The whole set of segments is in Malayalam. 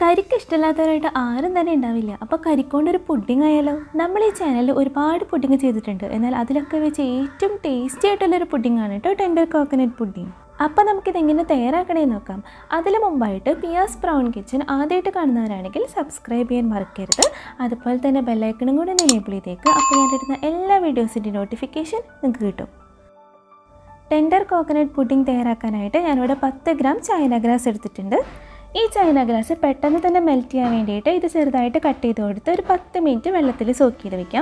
കരിക്ക് ഇഷ്ടമില്ലാത്തവരായിട്ട് ആരും തന്നെ ഉണ്ടാവില്ല അപ്പോൾ കരിക്കൊണ്ട് ഒരു പുഡിംഗ് ആയാലോ നമ്മൾ ഈ ചാനലിൽ ഒരുപാട് പുഡിംഗ് ചെയ്തിട്ടുണ്ട് എന്നാൽ അതിലൊക്കെ വെച്ച് ഏറ്റവും ടേസ്റ്റി ആയിട്ടുള്ളൊരു പുഡിംഗ് ആണ് കേട്ടോ ടെൻഡർ കോക്കനട്ട് പുഡിംഗ് അപ്പോൾ നമുക്കിത് എങ്ങനെ തയ്യാറാക്കണേ നോക്കാം അതിന് മുമ്പായിട്ട് പിയാസ് ബ്രൗൺ കിച്ചൻ ആദ്യമായിട്ട് കാണുന്നവരാണെങ്കിൽ സബ്സ്ക്രൈബ് ചെയ്യാൻ മറക്കരുത് അതുപോലെ തന്നെ ബെല്ലൈക്കണും കൂടി ഒന്ന് എനേബിൾ ചെയ്തേക്ക് അപ്പോൾ ഞാൻ ഇടുന്ന എല്ലാ വീഡിയോസിൻ്റെ നോട്ടിഫിക്കേഷൻ നിങ്ങൾക്ക് കിട്ടും ടെൻഡർ കോക്കനട്ട് പുഡിംഗ് തയ്യാറാക്കാനായിട്ട് ഞാനിവിടെ പത്ത് ഗ്രാം ചൈന ഗ്രാസ് എടുത്തിട്ടുണ്ട് ഈ ചൈന ഗ്രാസ് പെട്ടെന്ന് തന്നെ മെൽറ്റ് ചെയ്യാൻ വേണ്ടിയിട്ട് ഇത് ചെറുതായിട്ട് കട്ട് ചെയ്ത് കൊടുത്ത് ഒരു പത്ത് മിനിറ്റ് വെള്ളത്തിൽ സോക്ക് ചെയ്ത് വെക്കാം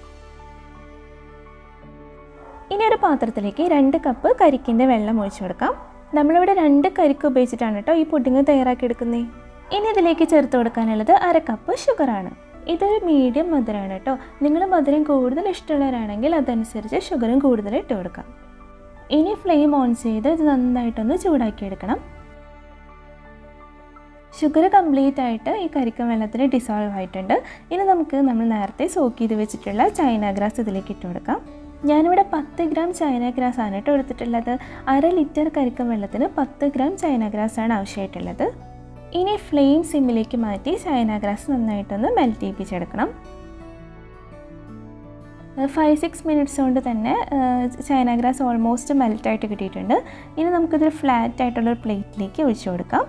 ഇനി ഒരു പാത്രത്തിലേക്ക് രണ്ട് കപ്പ് കരിക്കിൻ്റെ വെള്ളം ഒഴിച്ചു കൊടുക്കാം നമ്മളിവിടെ രണ്ട് കരിക്ക് ഉപയോഗിച്ചിട്ടാണ് കേട്ടോ ഈ പുഡിംഗ് തയ്യാറാക്കി എടുക്കുന്നത് ഇനി ഇതിലേക്ക് ചേർത്ത് കൊടുക്കാനുള്ളത് അര കപ്പ് ഷുഗറാണ് ഇതൊരു മീഡിയം മധുരമാണ് കേട്ടോ നിങ്ങൾ മധുരം കൂടുതൽ ഇഷ്ടമുള്ളവരാണെങ്കിൽ അതനുസരിച്ച് ഷുഗറും കൂടുതൽ ഇട്ട് കൊടുക്കാം ഇനി ഫ്ലെയിം ഓൺ ചെയ്ത് ഇത് നന്നായിട്ടൊന്ന് ചൂടാക്കിയെടുക്കണം ഷുഗർ കംപ്ലീറ്റ് ആയിട്ട് ഈ കരിക്ക വെള്ളത്തിൽ ഡിസോൾവ് ആയിട്ടുണ്ട് ഇനി നമുക്ക് നമ്മൾ നേരത്തെ സോക്ക് ചെയ്ത് വെച്ചിട്ടുള്ള ചൈന ഗ്രാസ് ഇതിലേക്ക് ഇട്ട് കൊടുക്കാം ഞാനിവിടെ പത്ത് ഗ്രാം ചൈന ഗ്രാസ് ആണ് കേട്ടോ എടുത്തിട്ടുള്ളത് അര ലിറ്റർ കരിക്ക വെള്ളത്തിന് പത്ത് ഗ്രാം ചൈന ഗ്രാസ് ആണ് ആവശ്യമായിട്ടുള്ളത് ഇനി ഫ്ലെയിം സിമ്മിലേക്ക് മാറ്റി ചൈന ഗ്രാസ് നന്നായിട്ടൊന്ന് മെൽറ്റ് ചെയ്യിപ്പിച്ചെടുക്കണം ഫൈവ് സിക്സ് മിനിറ്റ്സ് കൊണ്ട് തന്നെ ചൈന ഗ്രാസ് ഓൾമോസ്റ്റ് മെൽറ്റായിട്ട് കിട്ടിയിട്ടുണ്ട് ഇനി നമുക്കിതൊരു ഫ്ലാറ്റ് ആയിട്ടുള്ളൊരു പ്ലേറ്റിലേക്ക് ഒഴിച്ചു കൊടുക്കാം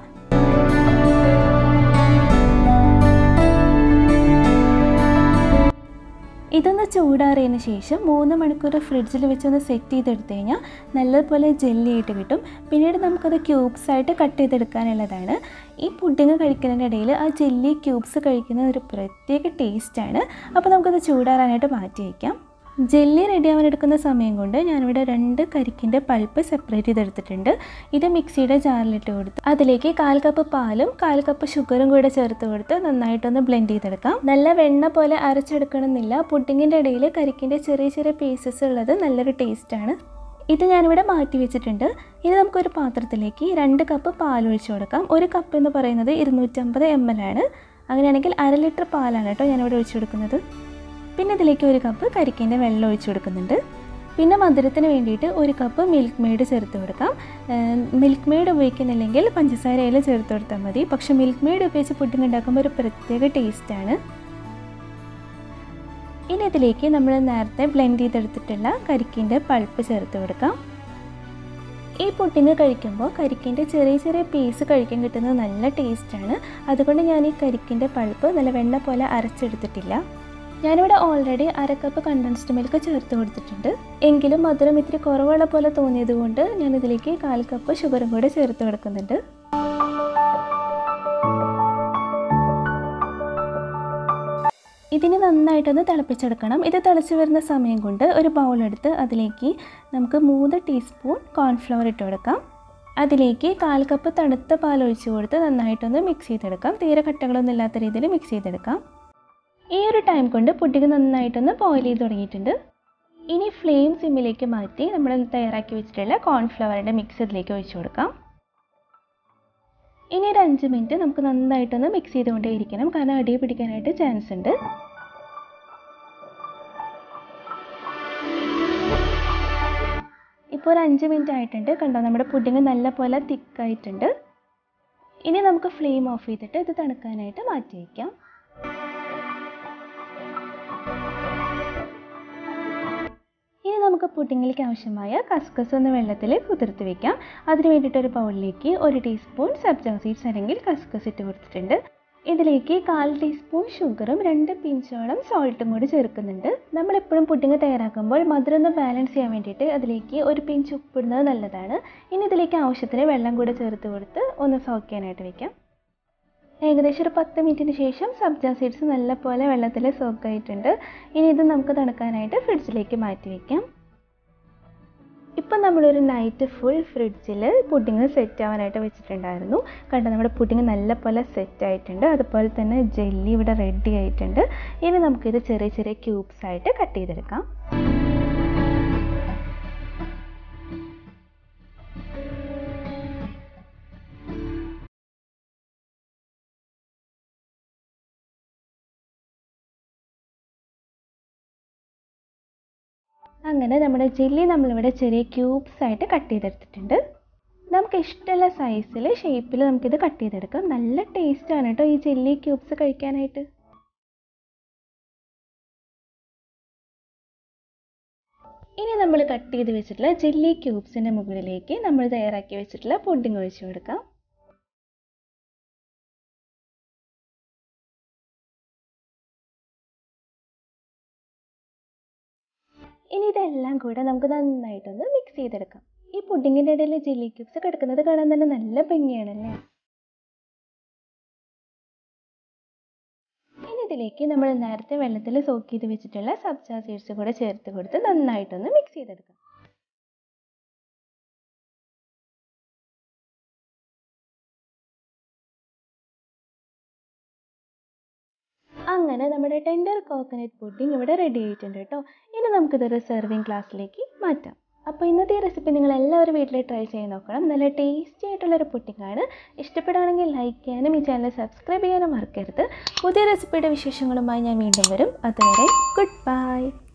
ഇതൊന്ന് ചൂടാറിയതിന് ശേഷം മൂന്ന് മണിക്കൂർ ഫ്രിഡ്ജിൽ വെച്ചൊന്ന് സെറ്റ് ചെയ്തെടുത്തു കഴിഞ്ഞാൽ നല്ലതുപോലെ ജെല്ലി ആയിട്ട് കിട്ടും പിന്നീട് നമുക്കത് ക്യൂബ്സ് ആയിട്ട് കട്ട് ചെയ്തെടുക്കാനുള്ളതാണ് ഈ പുഡിങ് കഴിക്കുന്നതിൻ്റെ ഇടയിൽ ആ ജെല്ലി ക്യൂബ്സ് കഴിക്കുന്ന ഒരു പ്രത്യേക ടേസ്റ്റാണ് അപ്പോൾ നമുക്കത് ചൂടാറാനായിട്ട് മാറ്റി വയ്ക്കാം ജെല്ലി റെഡിയാവാൻ എടുക്കുന്ന സമയം കൊണ്ട് ഞാനിവിടെ രണ്ട് കരിക്കിൻ്റെ പൾപ്പ് സെപ്പറേറ്റ് ചെയ്തെടുത്തിട്ടുണ്ട് ഇത് മിക്സിയുടെ ജാറിലിട്ട് കൊടുത്ത് അതിലേക്ക് കാൽ കപ്പ് പാലും കാൽ കപ്പ് ഷുഗറും കൂടെ ചേർത്ത് കൊടുത്ത് നന്നായിട്ടൊന്ന് ബ്ലെൻഡ് ചെയ്തെടുക്കാം നല്ല വെണ്ണ പോലെ അരച്ചെടുക്കണമെന്നില്ല പുഡിങ്ങിൻ്റെ ഇടയിൽ കരിക്കിൻ്റെ ചെറിയ ചെറിയ പീസസ് ഉള്ളത് നല്ലൊരു ടേസ്റ്റാണ് ഇത് ഞാനിവിടെ മാറ്റി വെച്ചിട്ടുണ്ട് ഇനി നമുക്കൊരു പാത്രത്തിലേക്ക് രണ്ട് കപ്പ് പാൽ ഒഴിച്ചു കൊടുക്കാം ഒരു കപ്പ് എന്ന് പറയുന്നത് ഇരുന്നൂറ്റമ്പത് എം എൽ ആണ് അങ്ങനെയാണെങ്കിൽ അര ലിറ്റർ പാലാണ് കേട്ടോ ഞാനിവിടെ ഒഴിച്ചു കൊടുക്കുന്നത് പിന്നെ ഇതിലേക്ക് ഒരു കപ്പ് കരിക്കിൻ്റെ വെള്ളം ഒഴിച്ചു കൊടുക്കുന്നുണ്ട് പിന്നെ മധുരത്തിന് വേണ്ടിയിട്ട് ഒരു കപ്പ് മിൽക്ക് മെയ്ഡ് ചേർത്ത് കൊടുക്കാം മിൽക്ക് മെയ്ഡ് ഉപയോഗിക്കുന്നില്ലെങ്കിൽ പഞ്ചസാരയിൽ ചേർത്ത് കൊടുത്താൽ മതി പക്ഷേ മിൽക്ക് മെയ്ഡ് ഉപയോഗിച്ച് പുഡിംഗ് ഉണ്ടാക്കുമ്പോൾ ഒരു പ്രത്യേക ടേസ്റ്റാണ് ഇനി ഇതിലേക്ക് നമ്മൾ നേരത്തെ ബ്ലെൻഡ് ചെയ്തെടുത്തിട്ടുള്ള കരിക്കിൻ്റെ പൾപ്പ് ചേർത്ത് കൊടുക്കാം ഈ പുഡിങ് കഴിക്കുമ്പോൾ കരിക്കിൻ്റെ ചെറിയ ചെറിയ പീസ് കഴിക്കാൻ കിട്ടുന്നത് നല്ല ടേസ്റ്റാണ് അതുകൊണ്ട് ഞാൻ ഈ കരിക്കിൻ്റെ പൾപ്പ് നല്ല വെണ്ണ പോലെ അരച്ചെടുത്തിട്ടില്ല ഞാനിവിടെ ഓൾറെഡി അര കപ്പ് കണ്ടൻസ്ഡ് മിൽക്ക് ചേർത്ത് കൊടുത്തിട്ടുണ്ട് എങ്കിലും മധുരം ഇത്തിരി കുറവുള്ള പോലെ തോന്നിയത് കൊണ്ട് ഞാൻ ഇതിലേക്ക് കാൽ കപ്പ് ഷുഗറും കൂടെ ചേർത്ത് കൊടുക്കുന്നുണ്ട് ഇതിന് നന്നായിട്ടൊന്ന് തിളപ്പിച്ചെടുക്കണം ഇത് തിളച്ച് വരുന്ന സമയം കൊണ്ട് ഒരു ബൗളെടുത്ത് അതിലേക്ക് നമുക്ക് മൂന്ന് ടീസ്പൂൺ കോൺഫ്ലവർ ഇട്ട് കൊടുക്കാം അതിലേക്ക് കാൽ കപ്പ് തണുത്ത പാൽ ഒഴിച്ച് കൊടുത്ത് നന്നായിട്ടൊന്ന് മിക്സ് ചെയ്തെടുക്കാം തീരെ കട്ടകളൊന്നും ഇല്ലാത്ത രീതിയിൽ മിക്സ് ചെയ്തെടുക്കാം ഈ ഒരു ടൈം കൊണ്ട് പുഡിങ് നന്നായിട്ടൊന്ന് ബോയിൽ ചെയ്ത് തുടങ്ങിയിട്ടുണ്ട് ഇനി ഫ്ലെയിം സിമ്മിലേക്ക് മാറ്റി നമ്മൾ തയ്യാറാക്കി വെച്ചിട്ടുള്ള കോൺഫ്ലവറിൻ്റെ മിക്സ് ഇതിലേക്ക് ഒഴിച്ചു കൊടുക്കാം ഇനി ഒരു അഞ്ച് മിനിറ്റ് നമുക്ക് നന്നായിട്ടൊന്ന് മിക്സ് ചെയ്തുകൊണ്ടേ ഇരിക്കണം കാരണം അടി പിടിക്കാനായിട്ട് ചാൻസ് ഉണ്ട് ഇപ്പോൾ ഒരു അഞ്ച് മിനിറ്റ് ആയിട്ടുണ്ട് കണ്ടോ നമ്മുടെ പുഡിങ് നല്ല പോലെ തിക്കായിട്ടുണ്ട് ഇനി നമുക്ക് ഫ്ലെയിം ഓഫ് ചെയ്തിട്ട് ഇത് തണുക്കാനായിട്ട് മാറ്റി വയ്ക്കാം ഇനി നമുക്ക് പുഡിങ്ങിലേക്ക് ആവശ്യമായ കസ്കസ് ഒന്ന് വെള്ളത്തിൽ കുതിർത്ത് വെക്കാം അതിന് വേണ്ടിയിട്ട് ഒരു ബൗളിലേക്ക് ഒരു ടീസ്പൂൺ സബ്ജ സീഡ്സ് അല്ലെങ്കിൽ കസ്കസ് ഇട്ട് കൊടുത്തിട്ടുണ്ട് ഇതിലേക്ക് കാൽ ടീസ്പൂൺ ഷുഗറും രണ്ട് പിഞ്ചോളം സോൾട്ടും കൂടി ചേർക്കുന്നുണ്ട് നമ്മളെപ്പോഴും പുഡിങ് തയ്യാറാക്കുമ്പോൾ മധുരം ഒന്ന് ബാലൻസ് ചെയ്യാൻ വേണ്ടിയിട്ട് അതിലേക്ക് ഒരു പിഞ്ച് ഉപ്പിടുന്നത് നല്ലതാണ് ഇനി ഇതിലേക്ക് ആവശ്യത്തിന് വെള്ളം കൂടെ ചേർത്ത് കൊടുത്ത് ഒന്ന് സോക്ക് ചെയ്യാനായിട്ട് വെക്കാം ഏകദേശം ഒരു പത്ത് മിനിറ്റിന് ശേഷം സബ്ജ സീഡ്സ് നല്ലപോലെ വെള്ളത്തിൽ സോക്ക് ആയിട്ടുണ്ട് ഇനി ഇത് നമുക്ക് തണുക്കാനായിട്ട് ഫ്രിഡ്ജിലേക്ക് മാറ്റി വയ്ക്കാം ഇപ്പം നമ്മളൊരു നൈറ്റ് ഫുൾ ഫ്രിഡ്ജിൽ പുഡിങ് സെറ്റ് ആവാനായിട്ട് വെച്ചിട്ടുണ്ടായിരുന്നു കണ്ടോ നമ്മുടെ പുഡിങ് നല്ലപോലെ സെറ്റ് ആയിട്ടുണ്ട് അതുപോലെ തന്നെ ജെല്ലി ഇവിടെ റെഡി ആയിട്ടുണ്ട് ഇനി നമുക്കിത് ചെറിയ ചെറിയ ക്യൂബ്സ് ആയിട്ട് കട്ട് ചെയ്തെടുക്കാം അങ്ങനെ നമ്മുടെ ജെല്ലി നമ്മളിവിടെ ചെറിയ ക്യൂബ്സ് ആയിട്ട് കട്ട് ചെയ്തെടുത്തിട്ടുണ്ട് നമുക്ക് ഇഷ്ടമുള്ള സൈസിൽ ഷേപ്പിൽ നമുക്കിത് കട്ട് ചെയ്തെടുക്കാം നല്ല ടേസ്റ്റാണ് കേട്ടോ ഈ ജെല്ലി ക്യൂബ്സ് കഴിക്കാനായിട്ട് ഇനി നമ്മൾ കട്ട് ചെയ്ത് വെച്ചിട്ടുള്ള ജെല്ലി ക്യൂബ്സിൻ്റെ മുകളിലേക്ക് നമ്മൾ തയ്യാറാക്കി വെച്ചിട്ടുള്ള പുഡിംഗ് ഒഴിച്ചു കൊടുക്കാം ഇനി ഇതെല്ലാം കൂടെ നമുക്ക് നന്നായിട്ടൊന്ന് മിക്സ് ചെയ്തെടുക്കാം ഈ പുഡിങ്ങിൻ്റെ ഇടയിൽ ജെല്ലി ക്യൂബ്സ് കിടക്കുന്നത് കാണാൻ തന്നെ നല്ല ഭംഗിയാണല്ലേ ഇനി ഇതിലേക്ക് നമ്മൾ നേരത്തെ വെള്ളത്തിൽ സോക്ക് ചെയ്ത് വെച്ചിട്ടുള്ള സബ്ജ സീഡ്സ് കൂടെ ചേർത്ത് കൊടുത്ത് നന്നായിട്ടൊന്ന് മിക്സ് ചെയ്തെടുക്കാം അങ്ങനെ നമ്മുടെ ടെൻഡർ കോക്കനട്ട് പുഡിംഗ് ഇവിടെ റെഡി ആയിട്ടുണ്ട് കേട്ടോ ഇനി നമുക്കിതൊരു സെർവിങ് ഗ്ലാസ്സിലേക്ക് മാറ്റാം അപ്പോൾ ഇന്നത്തെ ഈ റെസിപ്പി നിങ്ങൾ എല്ലാവരും വീട്ടിൽ ട്രൈ ചെയ്ത് നോക്കണം നല്ല ടേസ്റ്റി ആയിട്ടുള്ളൊരു പുഡിംഗ് ആണ് ഇഷ്ടപ്പെടുകയാണെങ്കിൽ ലൈക്ക് ചെയ്യാനും ഈ ചാനൽ സബ്സ്ക്രൈബ് ചെയ്യാനും മറക്കരുത് പുതിയ റെസിപ്പിയുടെ വിശേഷങ്ങളുമായി ഞാൻ വീണ്ടും വരും അതുവരെ ഗുഡ് ബൈ